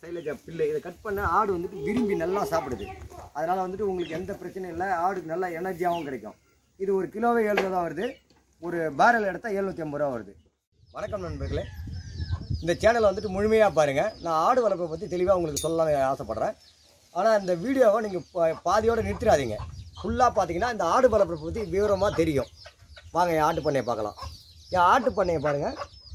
சைலேஜா bill இதை cut பண்ண ஆடு வந்துட்டு விரும்பி நல்லா சாப்பிடுது அதனால் வந்துட்டு உங்களுக்கு எந்த பிரச்சனையும் இல்லை ஆடுக்கு நல்லா எனர்ஜியாகவும் கிடைக்கும் இது ஒரு கிலோவே ஏழு ரூபா தான் வருது ஒரு பேரல் எடுத்தால் எழுநூற்றி ஐம்பது ரூபா வருது வணக்கம் நண்பர்களே இந்த சேனலை வந்துட்டு முழுமையாக பாருங்கள் நான் ஆடு வளர்ப்பை பற்றி தெளிவாக உங்களுக்கு சொல்லலாம்னு ஆசைப்பட்றேன் ஆனால் இந்த வீடியோவை நீங்கள் பாதியோடு நிறுத்திடாதீங்க ஃபுல்லாக பார்த்தீங்கன்னா இந்த ஆடு வளர்ப்பை பற்றி விவரமாக தெரியும் வாங்க என் ஆட்டு பண்ணையை பார்க்கலாம் என் ஆட்டு பண்ணையை பாருங்கள்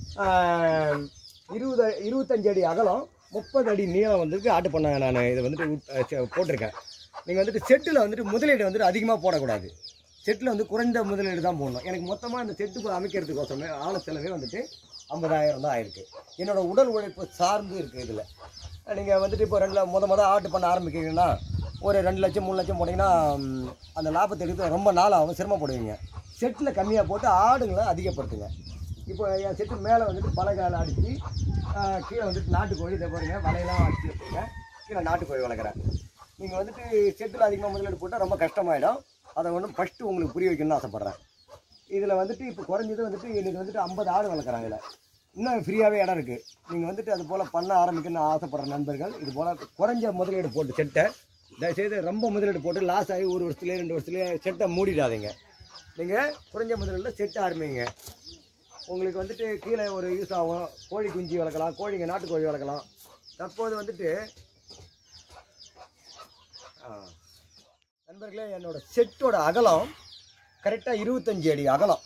இருபது இருபத்தஞ்சு அடி அகலம் முப்பது அடி நீளம் வந்துட்டு ஆட்டு பண்ணை நான் இதை வந்துட்டு உட்- அஹ் செ- போட்டிருக்கேன் நீங்கள் வந்துட்டு செட்டில் வந்துட்டு முதலீடு வந்துட்டு அதிகமாக போடக்கூடாது செட்டில் வந்து குறைந்த முதலீடு தான் போடணும் எனக்கு மொத்தமாக இந்த செட்டு அமைக்கிறதுக்கோசமே ஆள செலவே வந்துட்டு ஐம்பதாயிரம் தான் ஆயிருக்கு என்னோட உடல் உழைப்பு சார்ந்து இருக்குது இதில் நீங்கள் வந்துட்டு இப்போ ரெண்டு முத முத ஆட்டு பண்ண ஆரம்பிக்கிறீங்கன்னா ஒரு ரெண்டு லட்சம் மூணு லட்சம் போட்டிங்கன்னா ம், அந்த லாபத்தை எடுத்து ரொம்ப நாள் ஆகும் சிரமப்படுவீங்க செட்டில் கம்மியாக போட்டு ஆடுங்களை அதிகப்படுத்துங்க இப்போ என் செட்டு மேலே வந்துட்டு பலகால அடித்து கீழே வந்துட்டு நாட்டுக்கோழி இதை பாருங்க வலையெல்லாம் அடிச்சு வச்சுருக்கேன் கீழே நாட்டுக்கோழி வளர்க்குறேன் நீங்கள் வந்துட்டு செட்டில் அதிகமாக முதலீடு போட்டால் ரொம்ப கஷ்டமாயிடும் அதை ஒன்று ஃபஸ்ட்டு உங்களுக்கு புரிய வைக்கணும்னு ஆசைப்பட்றேன் இதில் வந்துட்டு இப்போ குறைஞ்சது வந்துட்டு எனக்கு வந்துட்டு ஐம்பது ஆடு வளர்க்குறாங்க இதில் இன்னும் ஃப்ரீயாகவே இடம் இருக்குது நீங்கள் வந்துட்டு அது போல் பண்ண ஆரம்பிக்கணும்னு ஆசைப்படுற நண்பர்கள் இது போல் குறைஞ்ச முதலீடு போட்டு செட்டை தயவுசெய்து ரொம்ப முதலீடு போட்டு லாஸ் ஆகி ஒரு வருஷத்துலேயே ரெண்டு வருஷத்துலேயே செட்டை மூடிடாதீங்க நீங்கள் குறைஞ்ச முதலீடில் செட்டை ஆரம்பிங்க உங்களுக்கு வந்துட்டு கீழே ஒரு யூஸ் ஆகும் கோழி குஞ்சு வளர்க்கலாம் கோழிங்க நாட்டுக்கோழி வளர்க்கலாம் தற்போது வந்துட்டு ஆ, நண்பர்களே என்னோட செட்டோட அகலம் கரெக்டாக இருபத்தஞ்சி அடி அகலம்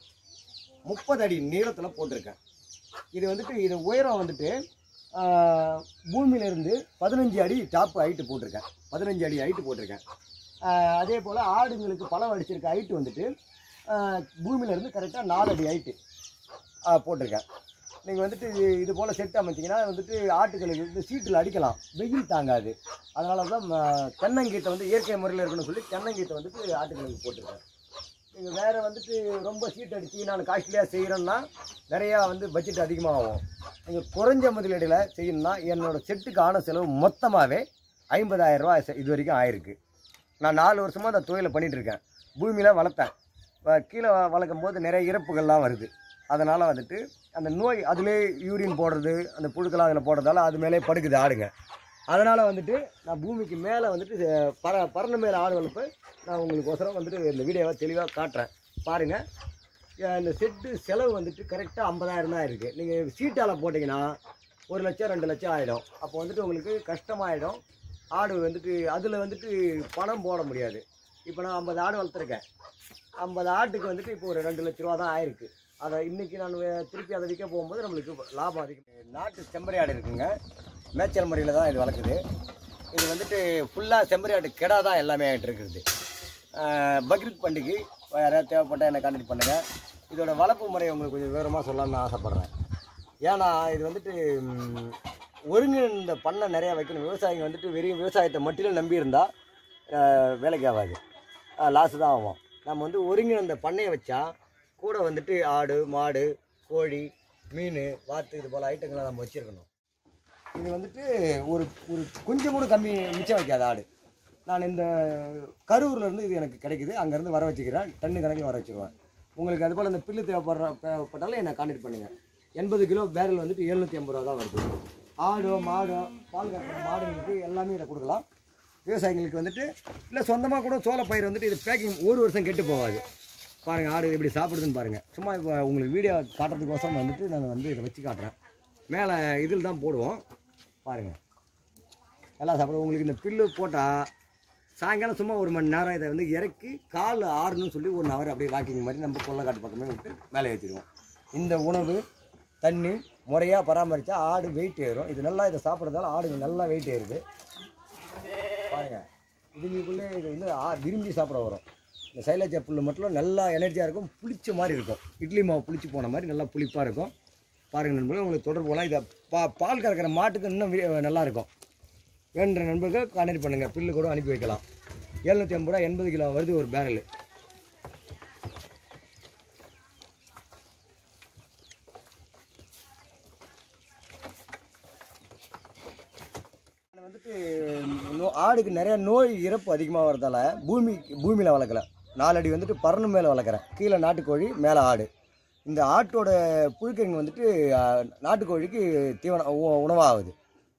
முப்பது அடி நீளத்தில் போட்டிருக்கேன் இது வந்துட்டு இது உயரம் வந்துட்டு ஆ, பூமியிலிருந்து பதினஞ்சு அடி டாப் ஹைட்டு போட்டிருக்கேன் பதினஞ்சு அடி ஹைட்டு போட்டிருக்கேன் ஆ, அதே போல் ஆடுங்களுக்கு பழம் அடிச்சிருக்க ஹைட்டு வந்துட்டு ஆ, பூமியிலேருந்து கரெக்டாக நாலு அடி ஹைட்டு போட்டிருக்கேன் நீங்கள் வந்துட்டு இது- இது போல் செட் அமைச்சிங்கன்னா வந்துட்டு ஆட்டுகளுக்கு வந்து சீட்டில் அடிக்கலாம் வெயில் தாங்காது அதனால தான் ம- தென்னங்கீத்தை வந்து இயற்கை முறையில் இருக்கணும்னு சொல்லி தென்னங்கீத்தை வந்துட்டு ஆட்டுகளுக்கு போட்டிருக்கேன் நீங்கள் வேறு வந்துட்டு ரொம்ப சீட் அடித்து நான் காஸ்ட்லியாக செய்கிறேன்னா நிறையா வந்து பட்ஜெட் அதிகமாகும் நீங்கள் குறைஞ்ச முதலீடில் செய்யணும்னா என்னோட செட்டுக்கு ஆன செலவு மொத்தமாகவே ஐம்பதாயிரம் ரூபாய் செ- இது வரைக்கும் ஆயிருக்கு நான் நாலு வருஷமாக அந்த தொழிலை பண்ணிகிட்டு இருக்கேன் பூமியில் வளர்த்தேன் வ- கீழே வ- வளர்க்கும் போது நிறைய இறப்புகள்லாம் வருது அதனால் வந்துட்டு அந்த நோய் அதிலே யூரின் போடுறது அந்த புழுக்கெல்லாம் அதில் போடுறதால அது மேலே படுக்குது ஆடுங்க அதனால் வந்துட்டு நான் பூமிக்கு மேலே வந்துட்டு அஹ், பற பறந்த மேலே ஆடு வளர்ப்பு நான் உங்களுக்கு ஒசரம் வந்துட்டு இந்த வீடியோவை தெளிவாக காட்டுறேன் பாருங்கள் இந்த செட்டு செலவு வந்துட்டு கரெக்டாக ஐம்பதாயிரம் தான் இருக்குது நீங்கள் சீட்டால் போட்டிங்கன்னா ஒரு லட்சம் ரெண்டு லட்சம் ஆகிடும் அப்போ வந்துட்டு உங்களுக்கு கஷ்டமாயிடும் ஆடு வந்துட்டு அதில் வந்துட்டு பணம் போட முடியாது இப்போ நான் ஐம்பது ஆடு வளர்த்துருக்கேன் ஐம்பது ஆட்டுக்கு வந்துட்டு இப்போ ஒரு ரெண்டு லட்ச ரூபா தான் ஆயிருக்கு அதை இன்னைக்கு நான் வே- திருப்பி அதை விற்க போகும்போது நம்மளுக்கு லாபம் அதிகம் நாட்டு செம்பரி ஆடு இருக்குங்க மேய்ச்சல் முறையில் தான் இது வளர்க்குது இது வந்துட்டு ஃபுல்லாக செம்பரி ஆடு கெடா தான் எல்லாமே ஆகிட்டு இருக்குது ஆஹ் பக்ரீத் பண்டிகை யாராவது தேவைப்பட்டால் என்னை கான்டெக்ட் பண்ணுங்கள் இதோட வளர்ப்பு முறையை உங்களுக்கு கொஞ்சம் விவரமாக சொல்லலாம்னு நான் ஆசைப்பட்றேன் ஏன்னா இது வந்துட்டு ம், ஒருங்கிணைந்த பண்ணை நிறையா வைக்கணும் விவசாயிங்க வந்துட்டு வெறும் விவசாயத்தை மட்டும் நம்பி இருந்தால் வேலைக்கு ஆகாது லாஸ் தான் ஆகும் நம்ம வந்து ஒருங்கிணைந்த பண்ணையை வச்சா கூட வந்துட்டு ஆடு மாடு கோழி மீன் வாத்து இது போல் ஐட்டங்களை நம்ம வச்சுருக்கணும் இது வந்துட்டு ஒரு ஒரு கொஞ்சம் கூட கம்மி மிச்சம் வைக்காத ஆடு நான் இந்த கரூர்ல இருந்து இது எனக்கு கிடைக்குது அங்கேருந்து வர வச்சுக்கிறேன் டன்னு கணக்கில் வர வச்சுருவேன் உங்களுக்கு அது போல் இந்த பில்லு தேவைப்படுற தேவைப்பட்டாலும் என்னை கான்டெக்ட் பண்ணுங்கள் எண்பது கிலோ பேரல் வந்துட்டு எழுநூற்றி ஐம்பது ரூபா தான் வருது ஆடோ மாடோ பால் கறக்கிற மாடுங்களுக்கு எல்லாமே இதை கொடுக்கலாம் விவசாயிங்களுக்கு வந்துட்டு இல்லை சொந்தமாக கூட சோளப்பயிர் வந்துட்டு இது பேக்கிங் ஒரு வருஷம் கெட்டு போகாது பாருங்கள் ஆடு எப்படி சாப்பிடுதுன்னு பாருங்கள் சும்மா இப்போ உங்களுக்கு வீடியோ காட்டுறதுக்கோசரம் வந்துட்டு நான் வந்து இதை வச்சு காட்டுறேன் மேலே இதில் தான் போடுவோம் பாருங்கள் எல்லாம் சாப்பிடுவோம் உங்களுக்கு இந்த பில்லு போட்டால் சாயங்காலம் சும்மா ஒரு மணி நேரம் இதை வந்து இறக்கி கால் ஆறுன்னு சொல்லி ஒரு ஹவர் அப்படியே வாக்கிங் மாதிரி நம்ம கொள்ளக்காட்டு பக்கமே விட்டு மேலே ஏற்றிடுவோம் இந்த உணவு தண்ணி முறையாக பராமரித்தா ஆடு வெயிட் ஏறும் இது நல்லா இதை சாப்பிட்றதால ஆடு நல்லா வெயிட் ஏறுது பாருங்க இதுங்களுக்குள்ளே இது வந்து ஆ விரும்பி சாப்பிட வரும் இந்த சைலேஜா புல் மட்டும் நல்லா எனர்ஜியாக இருக்கும் புளிச்ச மாதிரி இருக்கும் இட்லி மாவு புளிச்சு போன மாதிரி நல்லா புளிப்பாக இருக்கும் பாருங்கள் நண்பர்களே உங்களுக்கு தொடர்பு போகலாம் இதை பா பால் கறக்கிற மாட்டுக்கு இன்னும் வி- நல்லா இருக்கும் வேணுன்ற நண்பர்கள் கான்டெக்ட் பண்ணுங்கள் பில்லு கூட அனுப்பி வைக்கலாம் எழுநூற்றி ஐம்பது ரூபா எண்பது கிலோ வருது ஒரு பேரல் வந்துட்டு நோ- ஆடுக்கு நிறைய நோய் இறப்பு அதிகமாக வரதால பூமி பூமியில் வளர்க்கல நாலடி வந்துட்டு பறனு மேலே வளர்க்குறேன் கீழே நாட்டுக்கோழி மேலே ஆடு இந்த ஆட்டோட புழுக்கைங்க வந்துட்டு ஆ, நாட்டுக்கோழிக்கு தீவனம் உ- உணவாகுது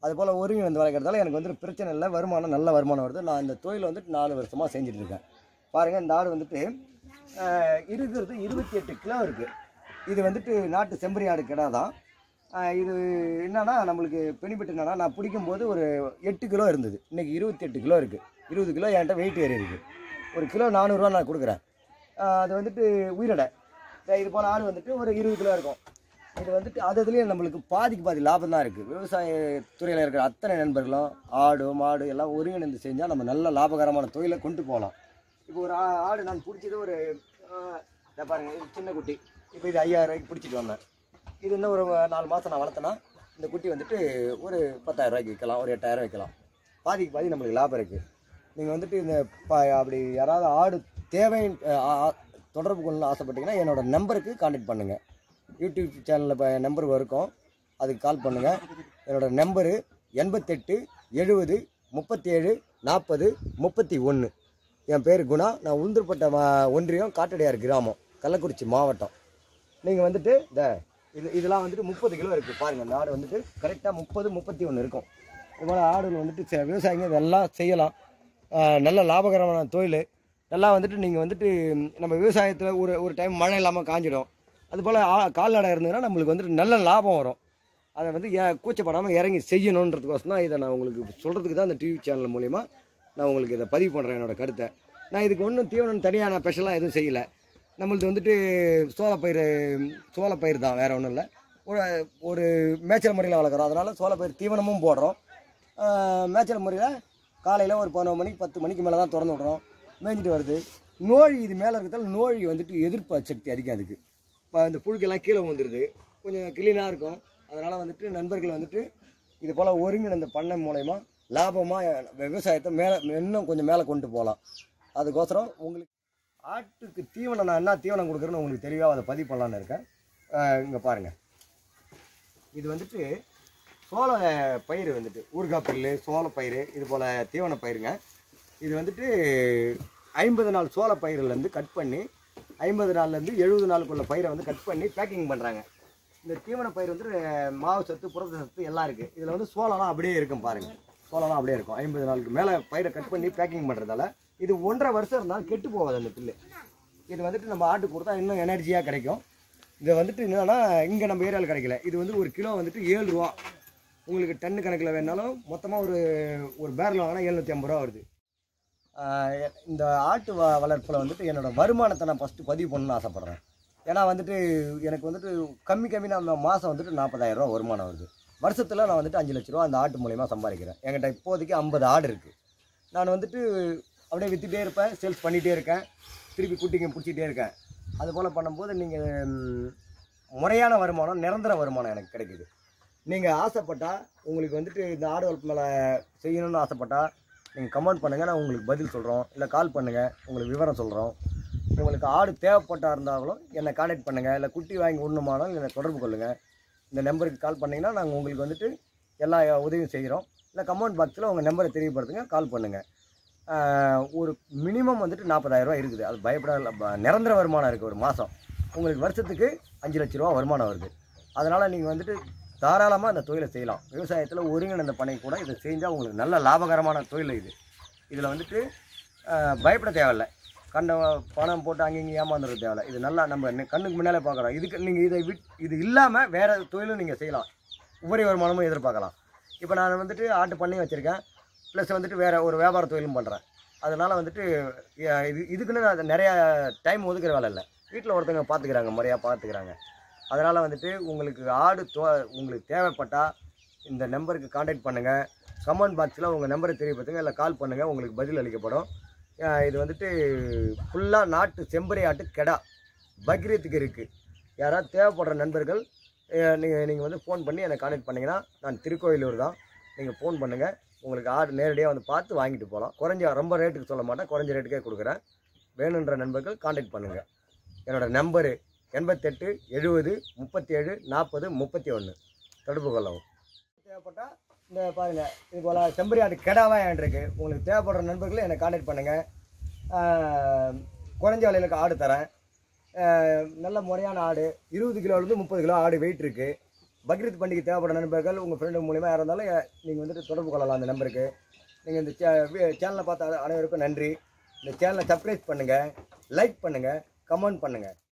அதுபோல் ஒருங்கி வந்து வளர்க்குறதால எனக்கு வந்து பிரச்சனை இல்லை வருமானம் நல்ல வருமானம் வருது நான் இந்த தொழிலை வந்துட்டு நாலு வருஷமாக செஞ்சுட்டு இருக்கேன் பாருங்கள் இந்த ஆடு வந்துட்டு ஆஹ், இருக்கிறது இருபத்தி எட்டு கிலோ இருக்குது இது வந்துட்டு நாட்டு செம்பரி ஆடு கிடா தான் ஆஹ், இது என்னன்னா நம்மளுக்கு பெனிஃபிட் என்னன்னா நான் பிடிக்கும்போது ஒரு எட்டு கிலோ இருந்தது இன்னைக்கு இருபத்தி எட்டு கிலோ இருக்குது இருபது கிலோ என்கிட்ட வெயிட் ஏறி இருக்குது ஒரு கிலோ நானூறுரூவா நான் கொடுக்குறேன் ஆஹ், அது வந்துட்டு உயிரடை இந்த இது போல் ஆடு வந்துட்டு ஒரு இருபது கிலோ இருக்கும் இது வந்துட்டு அது இதுலேயும் நம்மளுக்கு பாதிக்கு பாதி லாபம் தான் இருக்குது விவசாய துறையில் இருக்கிற அத்தனை நண்பர்களும் ஆடு மாடு எல்லாம் ஒருங்கிணைந்து செஞ்சால் நம்ம நல்ல லாபகரமான தொழிலை கொண்டு போகலாம் இப்போ ஒரு ஆ- ஆடு நான் பிடிச்சது ஒரு ஆஹ், இதை பாருங்க இது சின்ன குட்டி இப்போ இது ஐயாயிரம் ரூபாய்க்கு பிடிச்சிட்டு வந்தேன் இது இன்னும் ஒரு நாலு மாதம் நான் வளர்த்தேன்னா இந்த குட்டி வந்துட்டு ஒரு பத்தாயிரம் ரூபாய்க்கு விற்கலாம் ஒரு எட்டாயிரம் வைக்கலாம் பாதிக்கு பாதி நம்மளுக்கு லாபம் இருக்குது நீங்கள் வந்துட்டு இந்த ப அப்படி யாராவது ஆடு தேவை ஆ- ஆ- தொடர்பு கொள்ளணும்னு ஆசைப்பட்டீங்கன்னா என்னோட நம்பருக்கு காண்டாக்ட் பண்ணுங்கள் யூடியூப் சேனலில் இப்போ நம்பர் இருக்கும் அதுக்கு கால் பண்ணுங்கள் என்னோட நம்பரு எண்பத்தெட்டு எழுபது முப்பத்தேழு நாற்பது முப்பத்தி ஒன்று என் பேர் குணா நான் உளுந்தூர்பட்ட மா ஒன்றியம் காட்டடையார் கிராமம் கள்ளக்குறிச்சி மாவட்டம் நீங்கள் வந்துட்டு இந்த இது இதெல்லாம் வந்துட்டு முப்பது கிலோ இருக்குது பாருங்கள் இந்த ஆடு வந்துட்டு கரெக்டாக முப்பது முப்பத்தி ஒன்று இருக்கும் இது போல் ஆடுகள் வந்துட்டு செ- விவசாயிங்க இதெல்லாம் செய்யலாம் ஆஹ் நல்ல லாபகரமான தொழில் நல்லா வந்துட்டு நீங்கள் வந்துட்டு ம், நம்ம விவசாயத்தில் ஒரு ஒரு டைம் மழை இல்லாமல் காஞ்சிடும் அதுபோல் கால்நடை இருந்ததுன்னா நம்மளுக்கு வந்துட்டு நல்ல லாபம் வரும் அதை வந்து ஏ- கூச்சப்படாமல் இறங்கி செய்யணுன்றதுக்கோசம் தான் இதை நான் உங்களுக்கு சொல்கிறதுக்கு தான் இந்த டிவி சேனல் மூலிமா நான் உங்களுக்கு இதை பதிவு பண்ணுறேன் என்னோட கருத்தை நான் இதுக்கு ஒன்றும் தீவனம் தனியாக நான் ஸ்பெஷலாக எதுவும் செய்யலை நம்மளது வந்துட்டு சோளப்பயிர் சோளப்பயிர் தான் வேறு ஒன்றும் இல்லை ஒரு ஒரு மேய்ச்சல் முறையில் வளர்க்குறோம் அதனால் சோளப்பயிர் தீவனமும் போடுறோம் ஆஹ் மேய்ச்சல் முறையில் காலையில் ஒரு பதினொரு மணிக்கு பத்து மணிக்கு மேலே தான் திறந்து விட்றோம் மேய்ஞ்சிட்டு வருது நோய் இது மேலே இருக்கிறதால நோய் வந்துட்டு எதிர்ப்பு சக்தி அதிகம் அதுக்கு இப்போ இந்த புழுக்கெல்லாம் கீழே வந்துடுது கொஞ்சம் கிளீனாக இருக்கும் அதனால் வந்துட்டு நண்பர்கள் வந்துட்டு இது போல் ஒருங்கிணைந்த பண்ணை மூலயமா லாபமாக விவசாயத்தை மேலே இன்னும் கொஞ்சம் மேலே கொண்டு போகலாம் அதுக்கோசரம் உங்களுக்கு ஆட்டுக்கு தீவனம் நான் என்ன தீவனம் கொடுக்குறேன்னு உங்களுக்கு தெளிவாக அதை பதிவு பண்ணலான்னு இருக்கேன் இங்கே பாருங்கள் இது வந்துட்டு சோள பயிர் வந்துட்டு ஊறுகாய் புல்லு சோள பயிர் இது போல் தீவன பயிருங்க இது வந்துட்டு ஐம்பது நாள் சோள பயிர்லேருந்து கட் பண்ணி ஐம்பது நாள்லேருந்து எழுபது நாளுக்குள்ள பயிரை வந்து கட் பண்ணி பேக்கிங் பண்ணுறாங்க இந்த தீவன பயிர் வந்து மாவு சத்து புரத சத்து எல்லாம் இருக்குது இதில் வந்து சோளம்லாம் அப்படியே இருக்கும் பாருங்கள் சோளம்லாம் அப்படியே இருக்கும் ஐம்பது நாளுக்கு மேலே பயிரை கட் பண்ணி பேக்கிங் பண்ணுறதால இது ஒன்றரை வருஷம் இருந்தாலும் கெட்டு போகாது அந்த புல்லு இது வந்துட்டு நம்ம ஆட்டுக்கு கொடுத்தா இன்னும் எனர்ஜியாக கிடைக்கும் இது வந்துட்டு என்னன்னா இங்கே நம்ம ஏரியாவில் கிடைக்கல இது வந்து ஒரு கிலோ வந்துட்டு ஏழு ரூபா உங்களுக்கு டன்னு கணக்கில் வேணாலும் மொத்தமாக ஒரு ஒரு பேரல் வாங்கினா எழுநூற்றி ஐம்பது ரூபா வருது ஆஹ் எ- இந்த ஆட்டு வ வளர்ப்பில் வந்துட்டு என்னோட வருமானத்தை நான் ஃபஸ்ட்டு பதிவு பண்ணணும்னு ஆசைப்பட்றேன் ஏன்னா வந்துட்டு எனக்கு வந்துட்டு கம்மி கம்மி நான் மாதம் வந்துட்டு நாற்பதாயிரம் ரூபா வருமானம் வருது வருஷத்தில் நான் வந்துட்டு அஞ்சு லட்ச ரூபா அந்த ஆட்டு மூலயமா சம்பாதிக்கிறேன் என்கிட்ட இப்போதைக்கு ஐம்பது ஆடு இருக்குது நான் வந்துட்டு அப்படியே விற்றுட்டே இருப்பேன் சேல்ஸ் பண்ணிகிட்டே இருக்கேன் திருப்பி குட்டிங்க பிடிச்சிட்டே இருக்கேன் அது போல் பண்ணும்போது நீங்கள் முறையான வருமானம் நிரந்தர வருமானம் எனக்கு கிடைக்குது நீங்கள் ஆசைப்பட்டால் உங்களுக்கு வந்துட்டு இந்த ஆடு வளர்ப்பு மேலே செய்யணும்னு ஆசைப்பட்டால் நீங்கள் கமெண்ட் பண்ணுங்கள் நான் உங்களுக்கு பதில் சொல்கிறோம் இல்லை கால் பண்ணுங்கள் உங்களுக்கு விவரம் சொல்கிறோம் உங்களுக்கு ஆடு தேவைப்பட்டா இருந்தாலும் என்னை கான்டாக்ட் பண்ணுங்கள் இல்லை குட்டி வாங்கி விடணுமானாலும் என்னை தொடர்பு கொள்ளுங்கள் இந்த நம்பருக்கு கால் பண்ணிங்கன்னா நாங்கள் உங்களுக்கு வந்துட்டு எல்லா உதவியும் செய்கிறோம் இல்லை கமெண்ட் பாக்ஸில் உங்கள் நம்பரை தெரியப்படுத்துங்க கால் பண்ணுங்கள் ஆஹ் ஒரு மினிமம் வந்துட்டு 40000 ரூபாய் இருக்குது அது பயப்பட ப- நிரந்தர வருமானம் இருக்குது ஒரு மாதம் உங்களுக்கு வருஷத்துக்கு அஞ்சு லட்ச ரூபா வருமானம் வருது அதனால் நீங்கள் வந்துட்டு தாராளமாக இந்த தொழிலை செய்யலாம் விவசாயத்தில் ஒருங்கிணைந்த பணி கூட இதை செஞ்சால் உங்களுக்கு நல்ல லாபகரமான தொழில் இது இதில் வந்துட்டு ஆஹ் பயப்பட தேவையில்லை கண்ட பணம் போட்டு அங்கே இங்கே ஏமாந்துட தேவையில்ல இது நல்லா நம்ம நெ- கண்ணுக்கு முன்னாலே பார்க்குறோம் இதுக்கு நீங்கள் இதை விட் இது இல்லாமல் வேறு தொழிலும் நீங்கள் செய்யலாம் உபரி வருமானமும் எதிர்பார்க்கலாம் இப்போ நான் வந்துட்டு ஆட்டு பண்ணி வச்சுருக்கேன் ப்ளஸ் வந்துட்டு வேறு ஒரு வியாபார தொழிலும் பண்ணுறேன் அதனால் வந்துட்டு எ- இது இதுக்குன்னு நான் நிறைய டைம் ஒதுக்குற வேலை இல்லை வீட்டில் ஒருத்தவங்க பார்த்துக்கிறாங்க முறையாக பார்த்துக்கிறாங்க அதனால் வந்துட்டு உங்களுக்கு ஆடு தோ உங்களுக்கு தேவைப்பட்டால் இந்த நம்பருக்கு காண்டாக்ட் பண்ணுங்கள் கமெண்ட் பாக்ஸில் உங்கள் நம்பரை தெரியப்படுத்துங்க இல்லை கால் பண்ணுங்கள் உங்களுக்கு பதில் அளிக்கப்படும் அஹ் இது வந்துட்டு ஃபுல்லாக நாட்டு செம்பரி ஆட்டு கெடா பக்ரீத்துக்கு இருக்குது யாராவது தேவைப்படுற நண்பர்கள் நீங்கள் நீங்கள் வந்து ஃபோன் பண்ணி என்னை காண்டாக்ட் பண்ணிங்கன்னா நான் திருக்கோயிலூர் தான் நீங்கள் ஃபோன் பண்ணுங்கள் உங்களுக்கு ஆடு நேரடியாக வந்து பார்த்து வாங்கிட்டு போகலாம் குறைஞ்ச ரொம்ப ரேட்டுக்கு சொல்ல மாட்டேன் குறைஞ்ச ரேட்டுக்கே கொடுக்குறேன் வேணுன்ற நண்பர்கள் காண்டாக்ட் பண்ணுங்கள் என்னோட நம்பரு எண்பத்தெட்டு எழுபது முப்பத்தேழு நாற்பது முப்பத்தி ஒன்று தொடர்பு கொள்ளவும் தேவைப்பட்டால் இந்த பாருங்கள் இது போல் செம்பரி ஆடு கெடாவா என்கிட்ட இருக்கு உங்களுக்கு தேவைப்படுற நண்பர்களை என்னை காண்டாக்ட் பண்ணுங்கள் குறைஞ்ச விலையில ஆடு தரேன் ஆஹ் நல்ல முறையான ஆடு இருபது கிலோலேருந்து முப்பது கிலோ ஆடு வெயிட் இருக்குது பக்ரீத் பண்டிகை தேவைப்பட நண்பர்கள் உங்கள் ஃப்ரெண்டு மூலிமா யாராக இருந்தாலும் நீங்கள் வந்துட்டு தொடர்பு கொள்ளலாம் அந்த நம்பருக்கு நீங்கள் இந்த சேனலை பார்த்த அனைவருக்கும் நன்றி இந்த சேனலை சப்ஸ்கிரைப் பண்ணுங்கள் லைக் பண்ணுங்கள் கமெண்ட் பண்ணுங்கள்